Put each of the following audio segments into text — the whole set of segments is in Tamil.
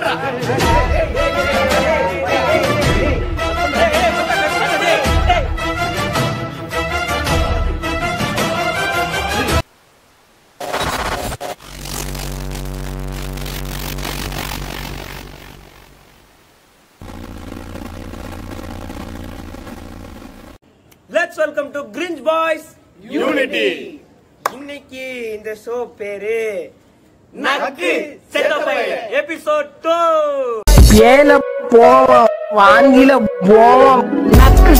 Let's welcome to cringe boys unity இன்னைக்கு இந்த ஷோ பேரு நக்கு செத்தப்பை எபிசோட் 2 ஏல போவோம் வாங்கில போவோம் நக்கு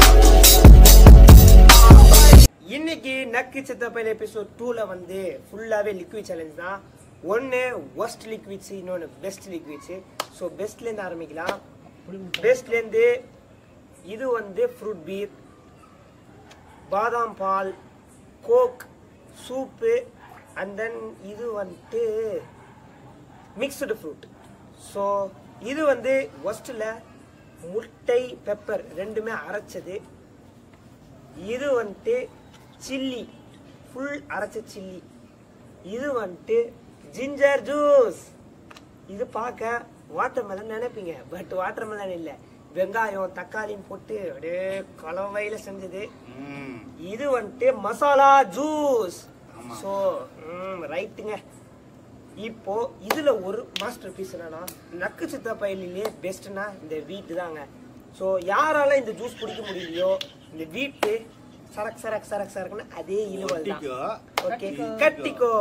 இன்னைக்கு நக்கு செத்தப்பையில் எபிசோட் 2ல வந்து ஃபுல்லாவே லிக்விட் சேலஞ்ச் தான் ஒன்னு ஒஸ்ட் லிக்விட்ஸ் இன்னொன்னு பெஸ்ட் லிக்விட்ஸ் ஸோ பெஸ்ட்ல இருந்து ஆரம்பிக்கலாம் பெஸ்ட்ல இருந்து இது வந்து ஃப்ரூட் பீர் பாதாம் பால் கோக் சூப்பு அண்ட் தென் இது வந்துட்டு மிக்ஸ்டு ஃப்ரூட் ஸோ இது வந்து ஒஸ்ட்டில் முட்டை பெப்பர் ரெண்டுமே அரைச்சது இது வந்துட்டு சில்லி ஃபுல் அரைச்ச சில்லி இது வந்துட்டு ஜிஞ்சர் ஜூஸ் இது பார்க்க வாட்டர் மெலன் நினைப்பீங்க பட் வாட்டர் மெலன் இல்லை வெங்காயம் தக்காளின்னு போட்டு அப்படியே கலவையில செஞ்சது இது வந்துட்டு மசாலா ஜூஸ் ஸோ ரைட்டுங்க இப்போ இதுல ஒரு மாஸ்டர் பீஸ் என்னன்னா நக்கு சித்த பயிலே பெஸ்ட்னா இந்த வீட்டு தாங்க ஸோ யாரால இந்த ஜூஸ் குடிக்க முடியலையோ இந்த வீட்டு சரக் சரக் சரக் சரக்குன்னு அதே இழுவல் தான் ஓகே கட்டிக்கோ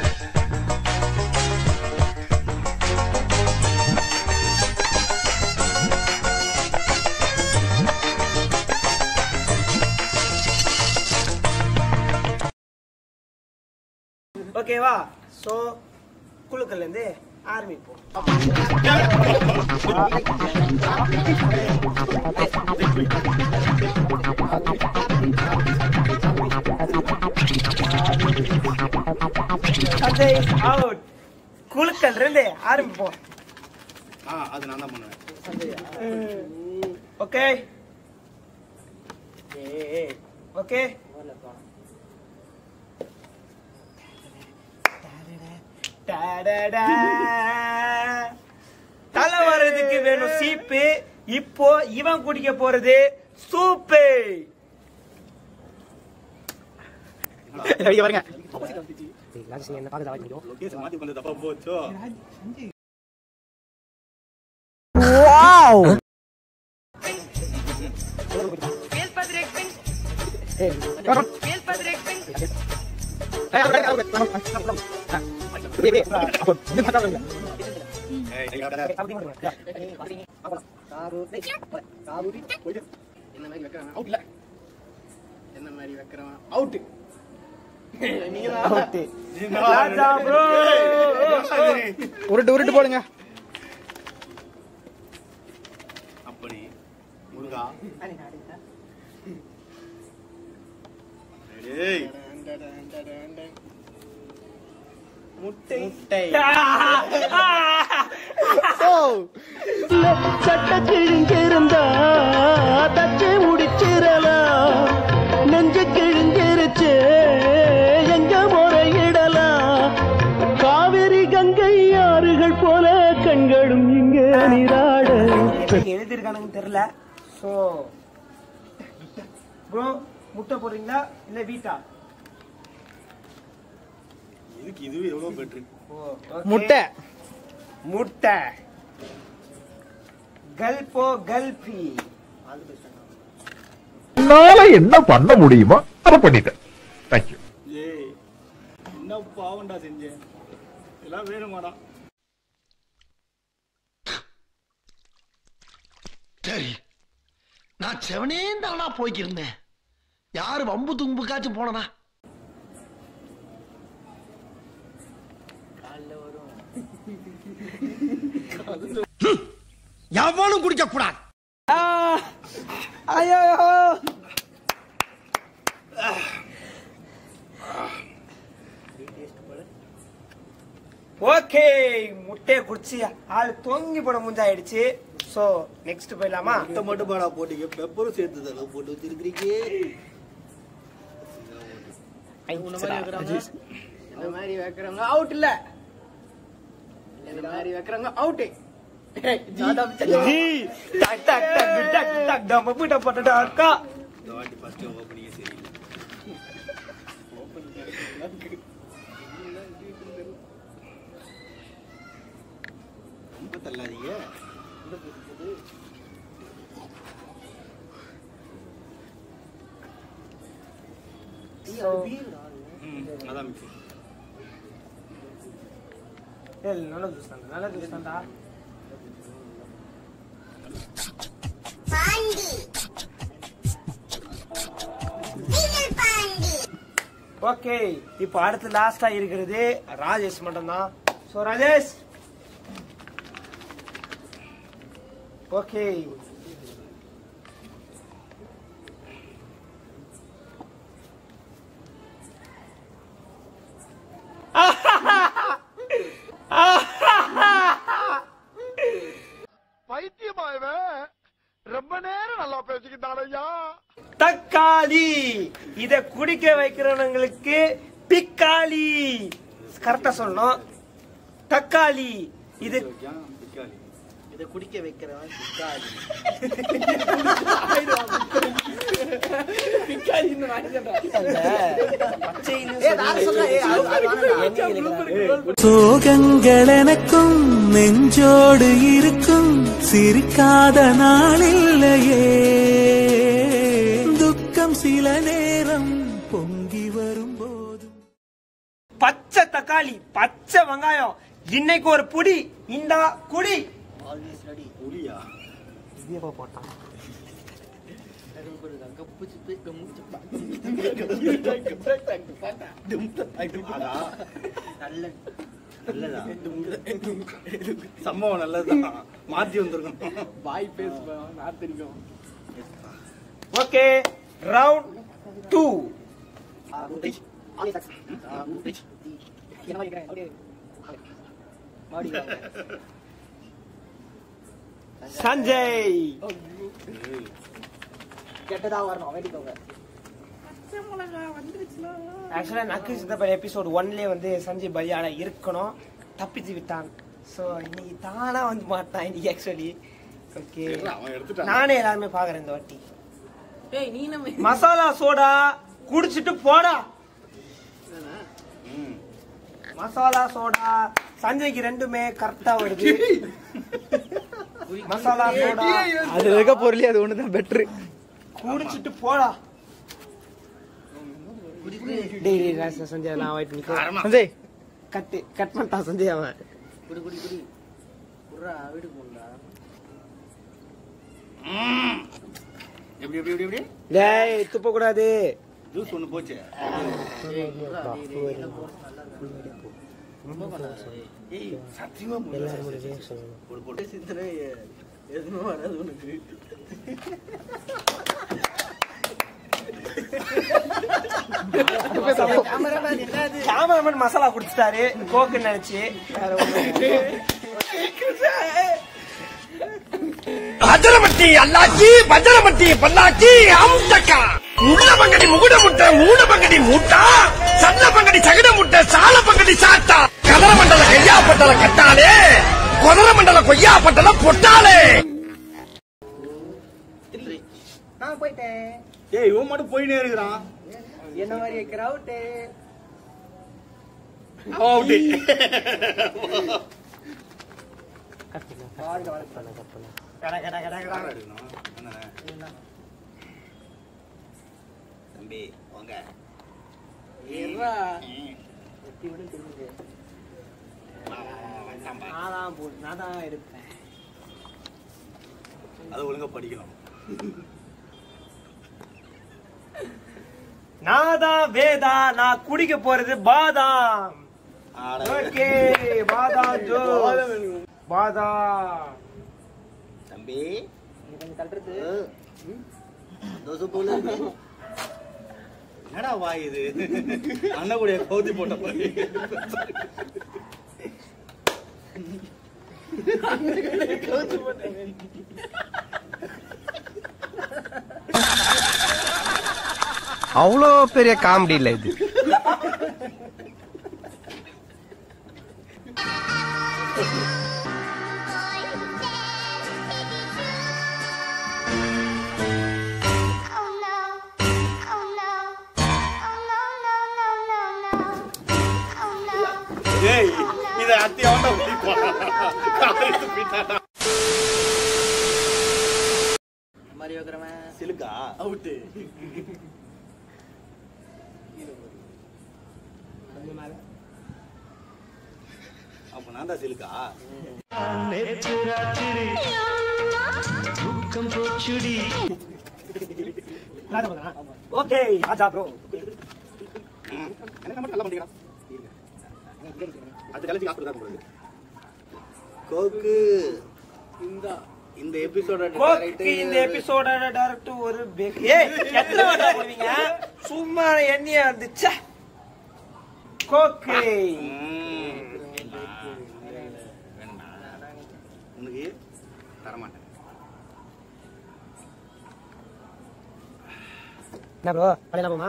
ஓகேவா ஸோ குழுக்கள்ல இருந்து ஆரம்பிப்போம் சஞ்சய் அவுட் குழுக்கள் இருந்து ஆரம்பிப்போம் ஆ அது நான் தான் பண்ணுவேன் ஓகே ஓகே தலை வர்றதுக்கு வேணும் சீப்பு இப்போ இவன் குடிக்க போறது சூப்பு லொகேஷன் மாத்தி பண்ணது தப்பா போச்சோ ஏய், நீங்க கடை. என்ன மாதிரி வைக்கிறான் அவுட் இல்ல என்ன மாதிரி வைக்கிறான் அவுட் ராஜா bro. உருட்டு உருட்டு போடுங்க அப்படி முருகா ஏய் முட்டை முட்டை சட்ட கிழிஞ்சிருந்தா தச்சு முடிச்சிடலாம் நெஞ்சு கிழிஞ்சிருச்சு எங்க முறையிடலாம் காவிரி கங்கை ஆறுகள் போல கண்களும் இங்க நீராட எழுதிருக்கானுங்க தெரியல சோ ப்ரோ முட்டை போடுறீங்களா இல்ல வீட்டா இதுக்கு இதுவே எவ்வளவு பெட்ரு ஓ, okay. முட்டை முட்டை கல்போ கல்பி என்னால என்ன பண்ண முடியுமோ அதை பண்ணிட்டேன் தேங்க்யூ ஏய் என்ன பாவண்டா செஞ்சேன் எல்லாம் வேணுமாடா சரி நான் செவனே தானா போய்க்கிருந்தேன் யாரு வம்பு தும்புக்காச்சும் போனனா எவனும் குடிக்க கூடாது ஐயோ ஓகே முட்டையை குடிச்சு ஆள் தொங்கி போட முஞ்சாயிடுச்சு சோ நெக்ஸ்ட் போயிடலாமா முட்டை மட்டும் பாடா போட்டீங்க பெப்பரும் சேர்த்து தலை போட்டு வச்சிருக்கிறீங்க இந்த மாதிரி வைக்கிறாங்க இந்த மாதிரி வைக்கிறவங்க அவுட் இல்ல இந்த மாதிரி வைக்கிறவங்க அவுட் ஜி, டக், டக், டக், டக், டக், நம்ம வீட்டை போட்டுட்டா அக்கா இந்த வாட்டி ஃபர்ஸ்ட் ஓப்பனிங்கே சரியில்லை ரொம்ப தள்ளாதீங்க ம், அதான் மிக்ஸி ஏய், நல்ல ஜூஸ் தான்டா நல்ல ஜூஸ் தான்டா ஓகே இப்போ அடுத்து லாஸ்டா இருக்கிறது ராஜேஷ் மட்டும்தான் சோ ராஜேஷ் ஓகே பைத்தியமாயவன் ரொம்ப நேரம் நல்லா பேசிக்கிட்டானையா தக்காளி இத குடிக்க வைக்கிறவங்களுக்கு பிக்காளி கரெக்டா சொல்லணும் தக்காளி இது பிக்காளி இதை குடிக்க வைக்கிறவன் பிக்காளி சோகங்கள் எனக்கும் நெஞ்சோடு இருக்கும் சிரிக்காத நாளில்லையே துக்கம் சில நேரம் பொங்கி வரும்போதும் பச்சை தக்காளி பச்சை வெங்காயம் இன்னைக்கு ஒரு புடி இந்தா குடி புளியா போட்டான் ஆகா. நல்லதா சம்பவம் நல்லதுதான் மாத்தி வந்திருக்கணும் வாய் பேச நான் தெரியும் ஓகே ரவுண்ட் டூ சஞ்சய் கெட்டதா வரணும் வேண்டிக்கோங்க ஆக்சுவலா நக்கு சித்தப்பன் எபிசோட் ஒன்லயே வந்து சஞ்சய் பலியாட இருக்கணும் தப்பிச்சு விட்டான் சோ இன்னைக்கு தானா வந்து மாட்டான் இன்னைக்கு ஆக்சுவலி ஓகே அவன் எடுத்துட்டான் நானே எல்லாருமே பாக்குறேன் இந்த வாட்டி ஏய் நீ நம்ம மசாலா சோடா குடிச்சிட்டு போடா ம். மசாலா சோடா சஞ்சய்க்கு ரெண்டுமே கரெக்டா வருது மசாலா சோடா அது இருக்க பொருளே அது ஒண்ணுதான் பெட்ரு குடிச்சிட்டு போடா டேய் டேய் ராசா சஞ்சய் நான் வெயிட் நிக்க காரமா. சஞ்சய் கட் கட் பண்ணிட்டான் சஞ்சய் அவன் குடி குடி குடி குடுறா வீட்டுக்கு போடா ம். எப்படி எப்படி எப்படி எப்படி டேய் துப்ப கூடாது ஜூஸ் ஒண்ணு போச்சு ஏய் சத்தியமா முடியல. போடு போடு சிந்தனை எதுவுமே வராது உனக்கு கேமராமேன் மசாலா குடிச்சிட்டாரு கோக்கு நினைச்சு வேற ஒண்ணும் அஜரமட்டி அல்லாச்சி பஜரமட்டி பல்லாச்சி அம்சக்கா முள்ள பங்கடி முகுட முட்டை மூட பங்கடி மூட்டா சல்ல பங்கடி சகட முட்டை சால பங்கடி சாத்தா கதர மண்டல கையா பட்டல கட்டாலே கொதர மண்டல கொய்யா பட்டல பொட்டாலே நான் போயிட்டேன் ஏய் இவன் மட்டும் போயினே இருக்கிறான் என்ன மாதிரி கிரவுட்டு அவுட்டு தம்பி வாங்க ஏறா நான் தான் போடு நான் தான் எடுப்பேன் அது ஒழுங்கா படிக்கணும் நான் தான் வேதா நான் குடிக்க போறது பாதாம் ஆட. ஓகே பாதாம் ஜூஸ் பாதாம் தம்பி கொஞ்சம் தள்ளுறது தோசை போல இருக்கு. என்னடா வாய் இது அண்ணக்கூடிய கவுத்தி போட்ட மாதிரி அவ்வளோ பெரிய காமெடி இல்ல இது Boy, ஏய் இத அத்தி அவன் தான் குடிப்பான் காலையில துப்பிட்டாடா மாதிரி வைக்கிறவன் சிலுக்கா அவுட்டு அப்ப நான் தான் சிலுக்கா ஓகே ராஜா ப்ரோ எனக்கு மட்டும் நல்லா பண்ணிக்கிறா அது கழிச்சு காசு தான் போடுறது கோக்கு இந்த இந்த எபிசோட கோக்கு இந்த எபிசோட டைரக்ட் ஒரு பேக் ஏய் எத்தனை வாட்டா போடுவீங்க சும்மா எண்ணெய வந்துச்சே கோக்கு உனக்கு தரமாட்டேன் என்ன ப்ரோ பழைய போமா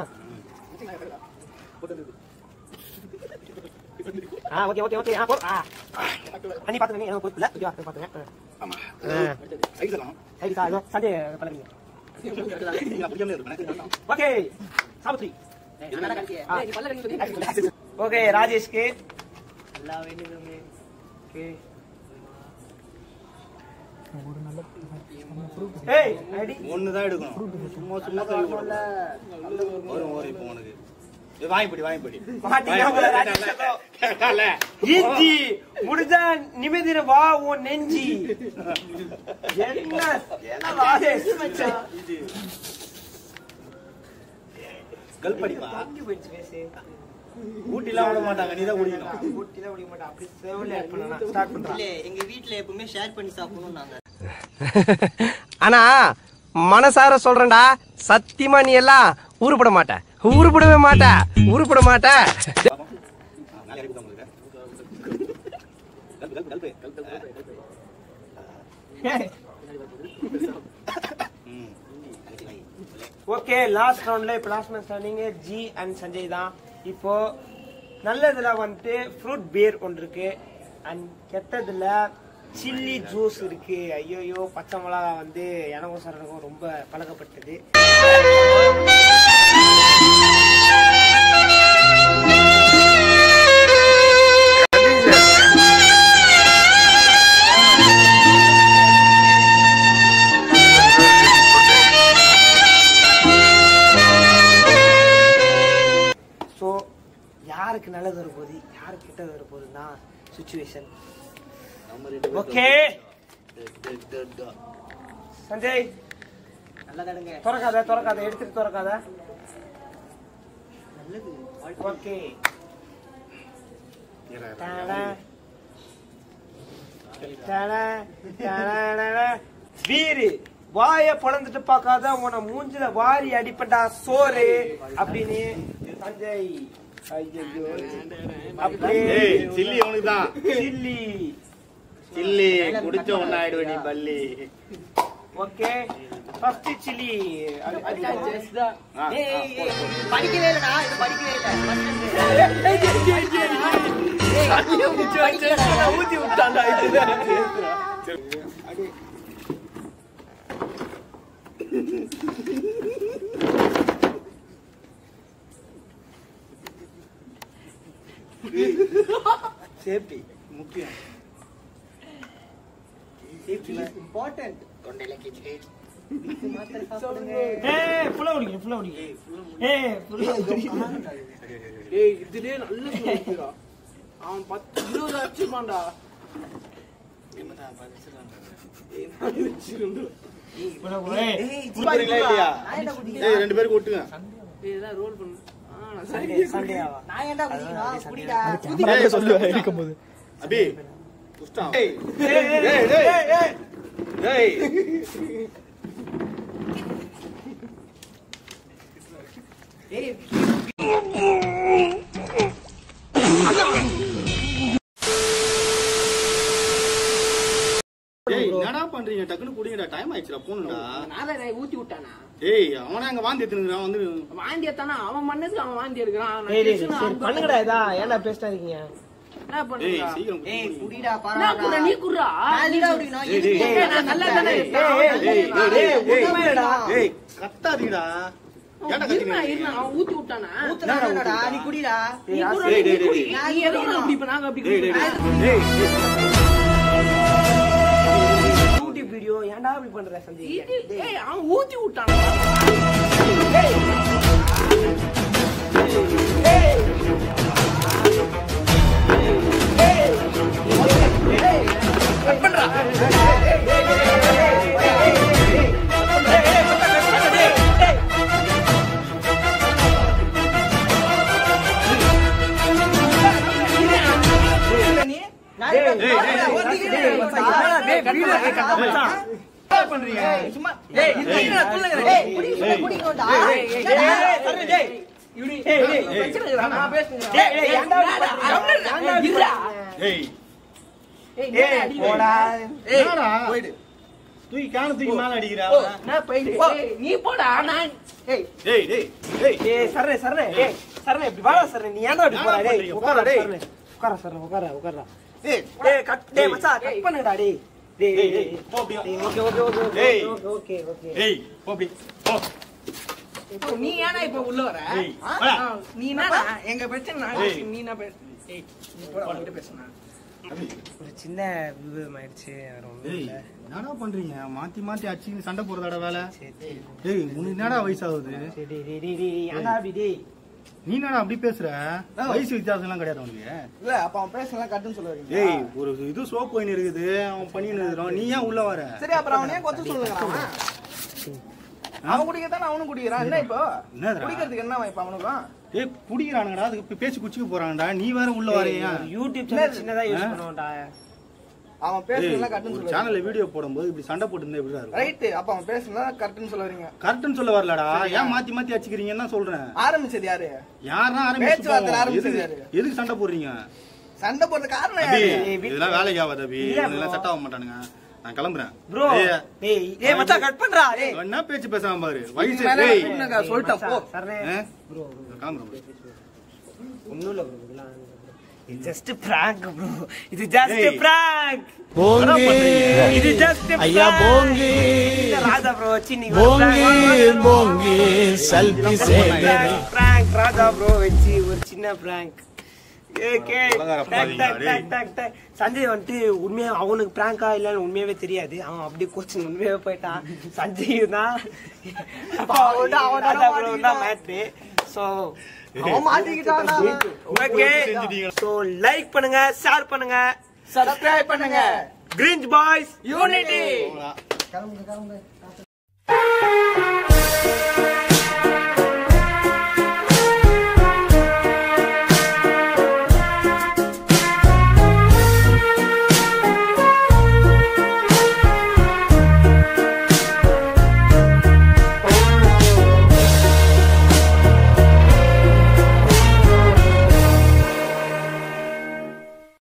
ஆ ஓகே ஓகே ஓகே ஆ போ ஆ அண்ணி பாத்துங்க எனக்கு பொறுப்பு இல்ல ஓகே பாத்துங்க ஆமா ஆ. ஐஸ் எல்லாம் சரி சார் இதோ சண்டே பண்ணுங்க நான் பிடிக்காமலே இருப்பேன் ஓகே சாவித்ரி ஓகே ராஜேஷ்க்கு எல்லா வேண்டியதுமே ஓகே ஏய் ரெடி ஒண்ணுதான் எடுக்கணும் சும்மா சும்மா கழுவி போடணும். வரும் வரும் இப்போ உனக்கு இது வாங்கிப்படி வாங்கிப்படி மாட்டிக்கிட்டா போல, ராஜேஷ் இஞ்சி முடிஞ்சா நிமிதின வா உன் நெஞ்சி என்ன என்ன ராஜேஷ் கல்படிப்பா தங்கி போயிடுச்சு பேசு ஊட்டிலாம் விட மாட்டாங்க நீ தான் குடிக்கணும் ஊட்டில முடிய மாட்டேன் அப்படி செவல ஆட் பண்ணலாம் ஸ்டார்ட் பண்றேன் இல்ல எங்க வீட்ல எப்பவுமே ஷேர் பண்ணி சாப்பிடணும் நாங்க ஆனா மனசார சொல்றேன்டா சத்தியமா நீ எல்லாம் உருப்பட மாட்ட உருப்படவே மாட்ட உருப்பட மாட்ட நாளை இருக்கு தான் உங்களுக்கு கல்பு கல்பு கல்பு கல்பு ம் ஓகே லாஸ்ட் ரவுண்ட்ல இப்போ லாஸ்ட் மேட்ச் நீங்க ஜி அண்ட் சஞ்சய் தான் இப்போ நல்லதுல வந்துட்டு ஃப்ரூட் பியர் ஒன்று இருக்கு அண்ட் கெட்டதுல சில்லி ஜூஸ் இருக்கு ஐயோயோ பச்சை மிளகா வந்து எனக்கும் சரணுக்கும் ரொம்ப பழக்கப்பட்டது ஸோ யாருக்கு நல்லது வரப்போகுது யாருக்கு கெட்டது வரப்போகுதுன்னா சுச்சுவேஷன் நம்ம ரெண்டு பேரும் ஓகே ட- ட- ட- சஞ்சய் நல்லா தடுங்க திறக்காத திறக்காத எடுத்துட்டு திறக்காத நல்லது ஓகே இரு, இரு. தட. தட, தடடட. வீரு வாய பொழந்துட்டு பார்க்காத உன மூஞ்சில வாரி அடிப்பட்டா சோறு அப்படின்னு சஞ்சய் ஐயோ அப்படியே ஏய் சில்லி அவனுக்கு தான் சில்லி சில்லி குடிச்ச ஒன்னாயிடுவே நீ பள்ளி ஓகே ஃபர்ஸ்ட் சில்லி ஆ, ஆ, படிக்கவே இல்லடா இது படிக்கவே இல்ல ஊத்தி விட்டாண்டா சேஃப்டி முக்கியம் இம்பார்ட்டன்ட் தொண்டையில கிச்சு ஏய் ஃபுல்லா ஓடிங்க ஃபுல்லா ஓடிங்க ஏய் ஃபுல்லா ஏய் இதுலயே நல்ல சொல்லிக்கிறா அவன் பத்து இருபது அடிச்சுப்பான்டா குடிக்கிறீங்களா இல்லையா ஏய் ரெண்டு பேருக்கு ஒட்டுங்க ஏதாவது ரோல் பண்ணு ஆ, நான் சரி. சண்டே சண்டேவா நான் ஏன்டா குடிக்கணும் குடிடா ஏய் சொல்லுவேன் இருக்கும்போது அபி புஷ்டா ஏய் ஏய் ஏய் ஏய் ஏய் என்னடா பண்றீங்க டக்குனு குடிங்கடா டைம் ஆயிடுச்சுடா போணும்டா நான் தான் என்னை ஊத்தி விட்டானா ஏய் அவனே அங்க வாந்தி எடுத்துனுங்கிறான் வந்து வாந்தி எடுத்தானா அவன் பண்ணதுக்கு அவன் வாந்தி எடுக்கிறான் நான் ஏய் டேய், பேசுனா சரி அவன் பண்ணுங்கடா இதா ஏன்டா பேசிட்டா இருக்கீங்க என்ன ஏய் பண்ணுறா சீக்கிரம் ஏய் குடி. குடிடா என்ன குடுறா நீ குடுறா நான் ஏன்டா குடிக்கணும் ஏய், டேய், ஏய், நான் நல்லா தானே ஏய், ஏய், ஏய், ஏய், ஏய், உண்மையாடா? ஏய் கத்தாதீங்கடா ஏன்டா இருண்ணா, கத்தினீங்க? இருண்ணா, அவன் ஊத்தி விட்டானா? ஊத்துறாடா நீ குடிடா நீ குடுறா, டேய், நீ டேய், குடி. டேய். நீ எதுக்கு நான் குடிப்பேன், நாங்க அப்படி டேய், டேய், குடிப்போம். டேய். டேய், யூடியூப் வீடியோ ஏன்டா இப்படி பண்ற சஞ்சய் இது- ஏய், அவன் ஊத்தி விட்டானா? பிரச்சனை இருக்குடா, நான் பேசுறேன். டேய், டேய், ஏன்டா இப்படி ஏன்டா, பண்ற? அவனே- இருடா. டேய், ஏய், என்னடா ஏய் அடி? போடா என்னடா? தூக்கி காண தூக்கி மேல அடிக்கிறா போ, நான் போயிட்டு போ. ஏய், நீ போடா நான் ஏய் டேய் டேய் டேய் ஏய் சரணே சரணே ஏய் சரணே இப்படி வாடா சரணே நீ ஏன்டா இப்படி போற ஏன்டா டேய் பண்றீங்க? உட்கார போடா, டேய். சரணே உட்கார சரணே உட்கார உட்கார டேய் டேய் கட் டேய் மச்சான் கட் பண்ணுடா டேய் டேய் டேய் டேய் போ அப்படியே. டேய் ஓகே ஓகே ஓகே டேய். ஓகே ஓகே ஓகே டேய் போ அப்படி போ இப்போ நீ ஏன்னா இப்ப உள்ள வர ஏய், ஆ? வாடா. ஆ, நீ என்னடா எங்க பிரச்சனை நான் ஏய். நீ என்ன பேச ஏய் நீ போடா அவன்கிட்ட பேசுனா ஒரு சின்ன விவாதம் ஆயிடுச்சு வேற ஒண்ணும் டேய் இல்ல என்னடா பண்றீங்க மாத்தி மாத்தி அடிச்சு சண்டை போடுறதாடா வேலை சரி சரி டேய் உனக்கு என்னடா வயசாகுது சரி டேய் டேய் டேய் டேய் ஏன்டா அப்படி டேய் நீ என்னடா அப்படி பேசுற வயசு வித்தியாசம் எல்லாம் கிடையாது உனக்கு இல்ல அப்ப அவன் பேசலாம் கட்டுன்னு சொல்ல வரீங்க டேய் ஒரு இது சோப் போயின்னு இருக்குது அவன் பண்ணின்னு இருக்கிறான் நீ ஏன் உள்ள வர சரி அப்புறம் அவனே கொத்த சொல்லுங்க அவன் அவன் குடிக்கத்தானே அவனும் குடிக்கிறான் என்ன இப்போ என்னதுடா? குடிக்கிறதுக்கு என்ன இப்ப அவனுக்கும் டேய் குடிக்கிறானுங்கடா அதுக்கு இப்ப பேசி குச்சிக்க போறாங்கடா நீ வேற உள்ள வரையா ஒரு யூடியூப் சேனல் சின்னதா யூஸ் பண்ணுவோம்டா அவன் டேய், பேசுறதுலாம் கட்டுன்னு ஒரு சொல்ல சேனல்ல வீடியோ போடும்போது இப்படி சண்டை போட்டு எப்படிடா இருக்கும் ரைட்டு அப்ப அவன் பேசுறதுலாம் கரெக்ட்னு சொல்ல வரீங்க கரெக்ட்னு சொல்ல வரலடா ஏன் மாத்தி மாத்தி அடிச்சுக்கிறீங்கன்னு தான் சொல்றேன் ஆரம்பிச்சது யாரு யாரா பேச்சுவார்த்தை ஆரம்பிச்சு ஆரம்பிச்சது எதுக்கு யாரு? எதுக்கு சண்டை போடுறீங்க சண்டை போடுற காரணம் அபி யாரு இதெல்லாம் வேலைக்கு ஆகாது அபி இல்ல bro. இதெல்லாம் செட் ஆக மாட்டானுங்க நான் கிளம்புறேன் ப்ரோ ஏய், டேய் டேய் மச்சான் கட் பண்றா டேய் என்ன பேச்சு பேசாம பாரு வயசு மேல டேய் கட்டுனக்கா, சொல்லிட்டேன் போ சரணே ஆ? ப்ரோ கிளம்புறேன் bro. ஒண்ணும் இல்ல ப்ரோ இதெல்லாம் இது ஜஸ்ட் பிராங்க் ப்ரோ இது ஜஸ்ட் ஏய். பிராங்க் போங்கே இது ஜஸ்ட் ஐயா போங்கே ராஜா ப்ரோ வச்சு நீங்க போங்கே போங்கே செல்ஃபி சேகரே பிராங்க் ராஜா ப்ரோ வச்சு ஒரு சின்ன பிராங்க் அழகா பாத்தீங்களா, டேய்? சஞ்சய் வந்துட்டு உண்மையா அவனுக்கு பிராங்கா இல்லன்னு உண்மையாவே தெரியாது அவன் அப்படியே கோச்சிங் உண்மையாவே போயிட்டான் சஞ்சய் தான் அவன் தான் ராஜா ப்ரோ தான் மேட்ரு சோ அவன் மாட்டிக்கிட்டானா ஓகே செஞ்சுட்டீங்க. சோ லைக் பண்ணுங்க ஷேர் பண்ணுங்க சப்ஸ்கிரைப் பண்ணுங்க கிரிஞ்ச் பாய்ஸ் யூனிட்டி போடா.